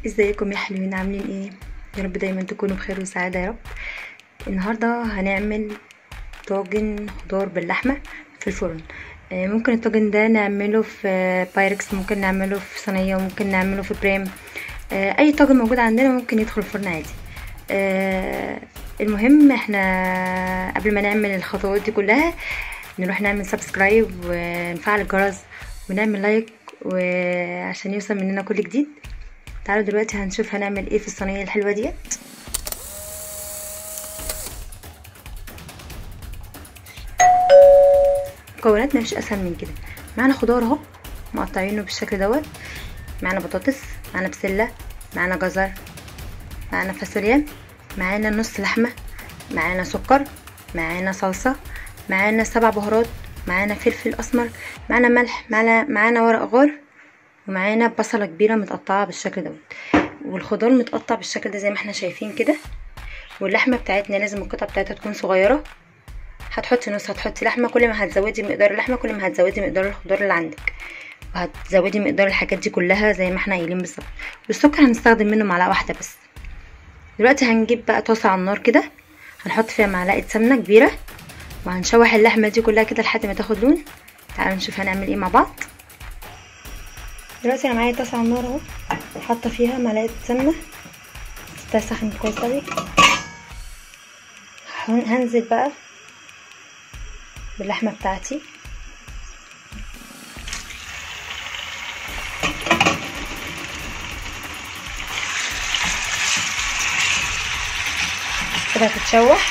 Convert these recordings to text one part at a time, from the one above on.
ازيكم يا حلوين عاملين ايه يا رب دايما تكونوا بخير وسعاده يا رب النهارده هنعمل طاجن خضار باللحمه في الفرن آه، ممكن الطاجن ده نعمله في بايركس ممكن نعمله في صينيه وممكن نعمله في بريم آه، اي طاجن موجود عندنا ممكن يدخل الفرن عادي آه، المهم احنا قبل ما نعمل الخطوات دي كلها نروح نعمل سبسكرايب ونفعل الجرس ونعمل لايك وعشان يوصل مننا كل جديد تعالوا دلوقتي هنشوف هنعمل ايه في الصينيه الحلوه ديت مكوناتنا مش اسهل من كده معانا خضار اهو مقطعينه بالشكل دوت معانا بطاطس معانا بسله معانا جزر معانا فاصوليا معانا نص لحمه معانا سكر معانا صلصه معانا سبع بهارات معانا فلفل اسمر معانا ملح معانا معانا ورق غار ومعانا بصله كبيره متقطعه بالشكل دوت والخضار متقطع بالشكل ده زي ما احنا شايفين كده واللحمه بتاعتنا لازم القطعه بتاعتها تكون صغيره هتحطي نص هتحطي لحمه كل ما هتزودي مقدار اللحمه كل ما هتزودي مقدار الخضار اللي عندك وهتزودي مقدار الحاجات دي كلها زي ما احنا قايلين بالظبط والسكر هنستخدم منه معلقه واحده بس دلوقتي هنجيب بقى طاسه على النار كده هنحط فيها معلقه سمنه كبيره وهنشوح اللحمه دي كلها كده لحد ما تاخد لون تعالوا نشوف هنعمل ايه مع بعض دلوقتي انا معايا طاسه على النار اهو حاطه فيها معلقه سمنه تسخن كويس اوي هنزل بقى باللحمه بتاعتي كده هتتشوح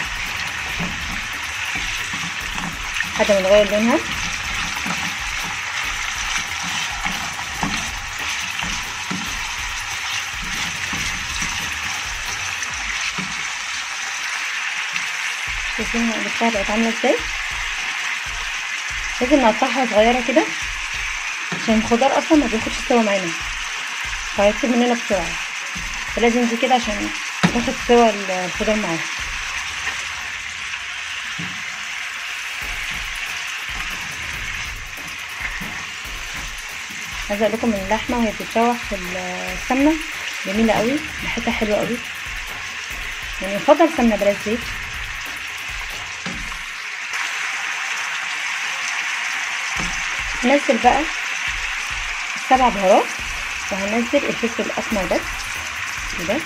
لحد ما تغير لونها شايفين البتاعة بقت عاملة ازاي لازم نقطعها صغيرة كده عشان الخضار اصلا ما بياخدش سوا معانا فهيطيب مننا بسرعة فلازم دي كده عشان تاخد سوا الخضار معاها عايزه اقول لكم اللحمه وهي بتتشوح في السمنه جميله قوي ريحتها حلوه قوي يعني يفضل سمنه بلاش زيت ننزل بقى سبع بهارات وهنزل الفلفل الاسمر بس كده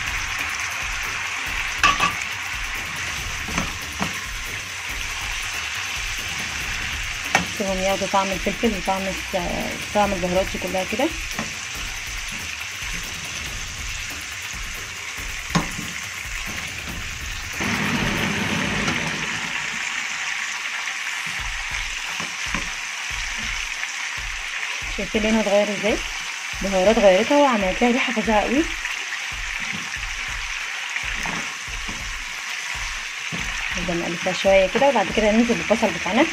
سيبهم ياخدوا طعم الفلفل وطعم طعم البهارات دي كلها كده شايفين لونها اتغير ازاي البهارات غيرتها وعملت لها ريحه فظيعه قوي نبدا نقلبها شويه كده وبعد كده ننزل بالبصل بتاعنا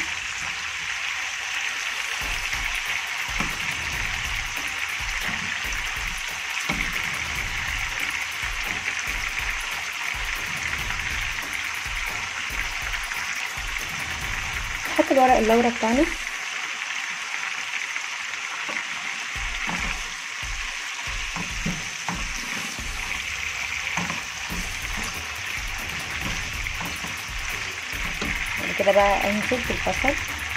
نحط الورق اللورا بتاعنا بعد كده بقى انزل بالبصل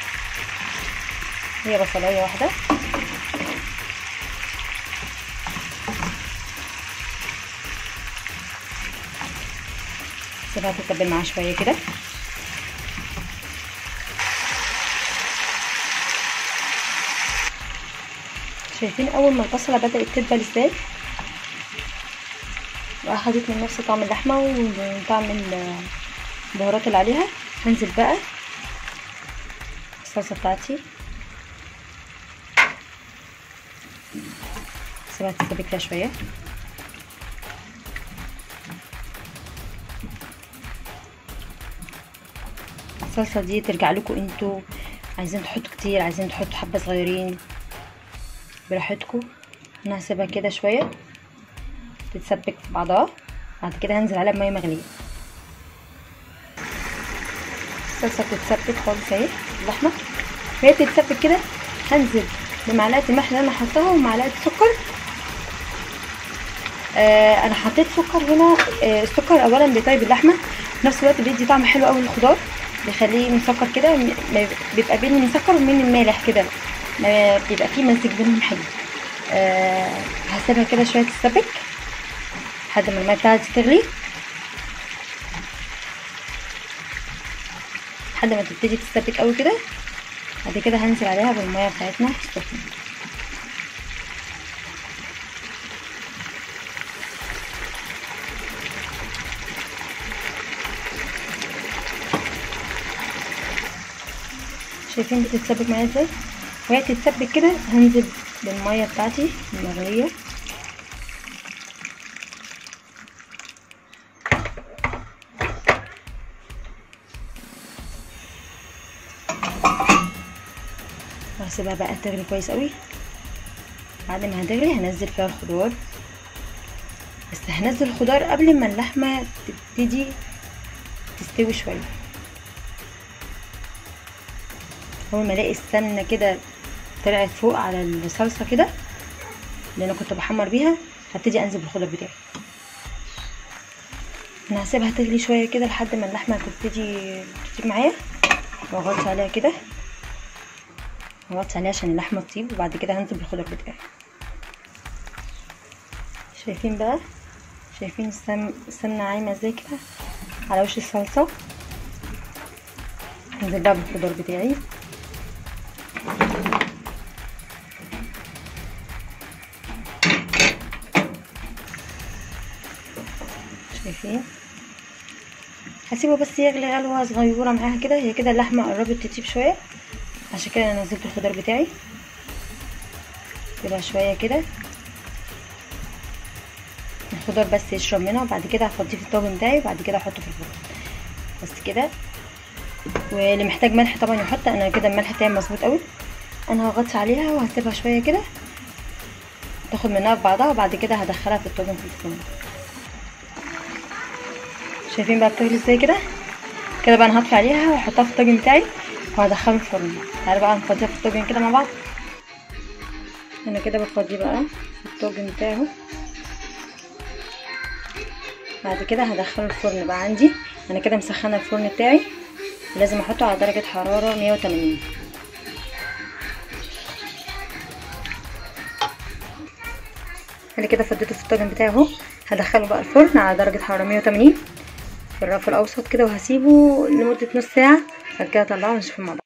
هي بصلايه واحده سيبها تتبل معاها شويه كده شايفين اول ما البصله بدات تدبل ازاي واخدت من نفس طعم اللحمه وطعم البهارات اللي عليها هنزل بقى الصلصه بتاعتي سيبها تتسبك فيها شويه الصلصه دي ترجع لكم انتوا عايزين تحطوا كتير عايزين تحطوا حبه صغيرين براحتكم انا هسيبها كده شويه تتسبك في بعضها بعد كده هنزل عليها بميه مغليه الصلصه بتتسبك خالص اهي اللحمه وهي بتتسبك كده هنزل بمعلقه الملح اللي انا حطاها ومعلقه سكر آه انا حطيت سكر هنا آه السكر اولا بيطيب اللحمه في نفس الوقت بيدي طعم حلو قوي للخضار بيخليه مسكر كده م- ما بيبقى بين المسكر وبين المالح كده ما بيبقى فيه مزيج بينهم حلو آه هسيبها كده شويه تتسبك لحد ما الميه بتاعتي تغلي لحد ما تبتدي تتسبك قوي كده بعد كده هنزل عليها بالميه بتاعتنا السخنه شايفين بتتسبك معايا ازاي وهي تتسبك كده هنزل بالميه بتاعتي المغليه وهسيبها بقى تغلي كويس قوي بعد ما هتغلي هنزل فيها الخضار بس هنزل الخضار قبل ما اللحمه تبتدي تستوي شويه اول ما الاقي السمنه كده طلعت فوق على الصلصه كده اللي انا كنت بحمر بيها هبتدي انزل بالخضار بتاعي انا هسيبها تغلي شويه كده لحد ما اللحمه تبتدي تطيب معايا واغطي عليها كده واغطي عليها عشان اللحمه تطيب وبعد كده هنزل بالخضار بتاعي شايفين بقى شايفين السم... السمنه عايمه ازاي كده على وش الصلصه هنزل بقى بالخضار بتاعي شايفين هسيبه بس يغلي غلوه صغيره معاها كده هي كده اللحمه قربت تطيب شويه عشان كده انا نزلت الخضار بتاعي سيبها شويه كده الخضار بس يشرب منها وبعد كده هفضيه في الطاجن بتاعي وبعد كده احطه في الفرن بس كده واللي محتاج ملح طبعا يحط انا كده الملح بتاعي مظبوط قوي انا هغطي عليها وهسيبها شويه كده تاخد منها في بعضها وبعد كده هدخلها في الطاجن في الفرن شايفين بقى بتغلي ازاي كده كده بقى انا هطفي عليها واحطها في الطاجن بتاعي وهدخله الفرن تعالوا بقى نفضيها في الطاجن كده مع بعض انا كده بفضيه بقى في الطاجن بتاعه بعد كده هدخله الفرن بقى عندي انا كده مسخنه الفرن بتاعي لازم احطه على درجه حراره 180 انا كده فضيته في الطاجن بتاعي اهو هدخله بقى الفرن على درجه حراره 180 في الرف الاوسط كده وهسيبه لمده نص ساعه بعد كده اطلعه ونشوفه مع بعض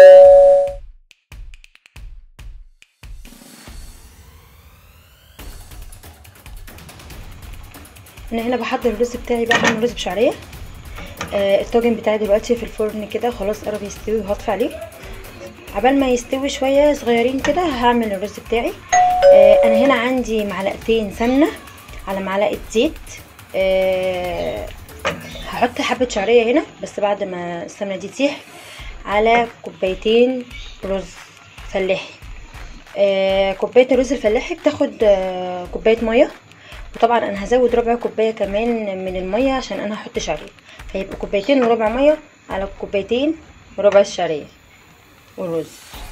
انا هنا بحضر الرز بتاعي بقى بعمل رز بشعريه آه الطاجن بتاعي دلوقتي في الفرن كده خلاص قرب يستوي وهطفي عليه عبال ما يستوي شويه صغيرين كده هعمل الرز بتاعي آه انا هنا عندي معلقتين سمنه على معلقه زيت آه هحط حبه شعريه هنا بس بعد ما السمنه دي تسيح على كوبايتين رز فلاحي آه كوبايه الرز الفلاحي بتاخد آه كوبايه ميه وطبعا انا هزود ربع كوبايه كمان من الميه عشان انا هحط شعريه فيبقى كوبايتين وربع ميه على كوبايتين وربع الشعريه والرز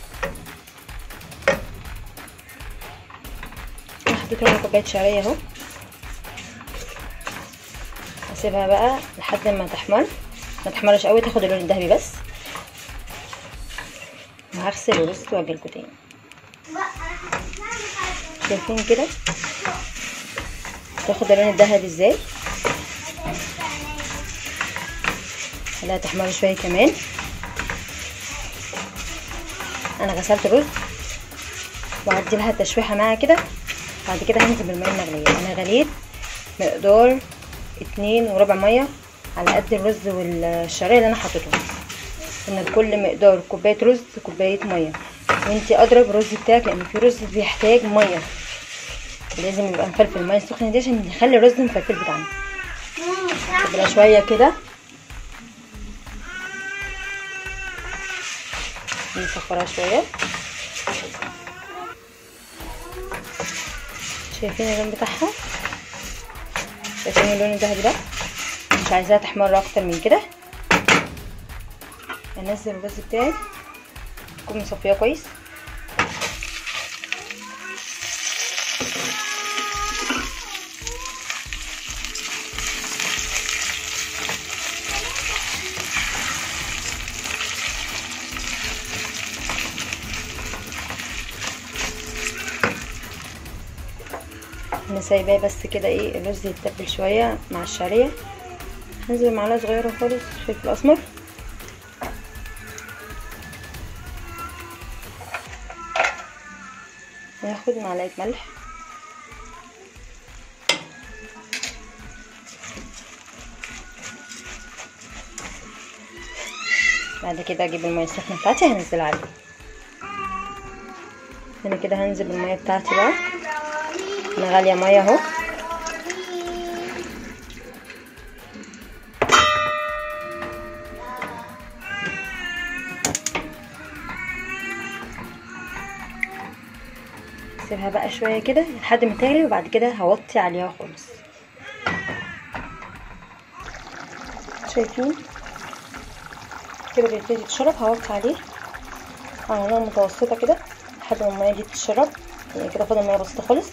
انا حطيت ربع كوبايه شعريه اهو هسيبها بقى لحد ما تحمر ما تحمرش قوي تاخد اللون الذهبي بس وهغسل الرز واجيلكوا تاني شايفين كده تاخد اللون الذهبي ازاي خليها تحمر شويه كمان انا غسلت الرز وهدي لها تشويحه معاها كده بعد كده هنزل بالميه المغليه انا غليت مقدار اتنين وربع ميه على قد الرز والشعريه اللي انا حطيتهم ان كل مقدار كوبايه رز كوبايه ميه وانتي اضرب الرز بتاعك لان في رز بيحتاج ميه لازم يبقى مفلفل الميه السخنه دي عشان نخلي الرز مفلفل بتاعنا نبقى شويه كده نصفرها شويه شايفين اللون بتاعها شايفين اللون الذهبي ده مش عايزاها تحمر اكتر من كده انزل الرز بتاعي اكون مصفيه كويس انا سايباه بس كده ايه الرز يتبل شويه مع الشعريه هنزل معلقه صغيره خالص فلفل اسمر ناخد معلقه ملح بعد كده اجيب الميه السخنه بتاعتي هنزل عليه انا كده هنزل بالميه بتاعتي بقى انا غاليه ميه اهو سيبها بقى شويه كده لحد ما تغلي وبعد كده هوطي عليها خالص شايفين كده بيبتدي تشرب هوطي عليه على نار متوسطه كده لحد ما الميه دي تتشرب يعني كده فاضل ميه بسيطه خالص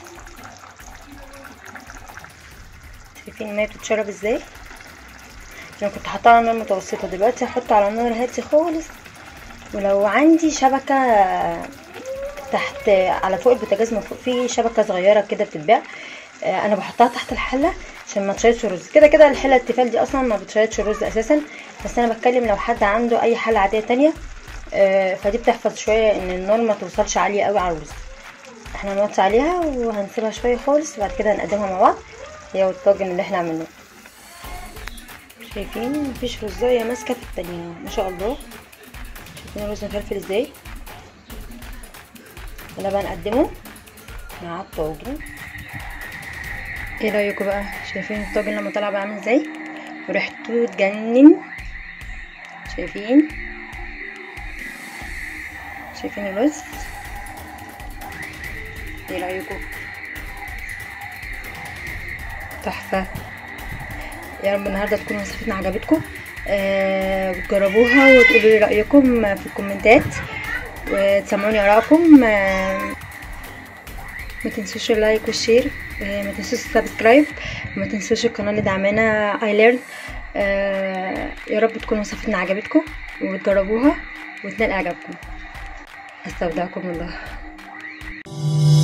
شايفين الميه بتتشرب ازاي انا كنت حاطاها على نار متوسطه دلوقتي هحطه على نار هادي خالص ولو عندي شبكه تحت على فوق البوتاجاز من فوق في شبكه صغيره كده بتتباع آه، انا بحطها تحت الحله عشان ما تشيطش الرز كده كده الحله التيفال دي اصلا ما بتشيطش الرز اساسا بس انا بتكلم لو حد عنده اي حله عاديه تانية آه، فدي بتحفظ شويه ان النار ما توصلش عاليه قوي على الرز احنا هنوطي عليها وهنسيبها شويه خالص وبعد كده هنقدمها مع بعض هي والطاجن اللي احنا عملناه شايفين مفيش رزايه ماسكه في التانية ما شاء الله شايفين الرز مفلفل ازاي انا بقى نقدمه مع الطاجن ايه رايكم بقى شايفين الطاجن لما طلع بقى عامل ازاي وريحته تجنن شايفين شايفين الرز ايه رايكم تحفه يا رب النهارده تكون وصفتنا عجبتكم آه وتجربوها وتقولوا لي رايكم في الكومنتات وتسمعوني ارائكم آه ما تنسوش اللايك والشير آه ما تنسوش السبسكرايب وما تنسوش القناه اللي دعمنا اي ليرن آه يا رب تكون وصفتنا عجبتكم وتجربوها وتنال اعجابكم استودعكم الله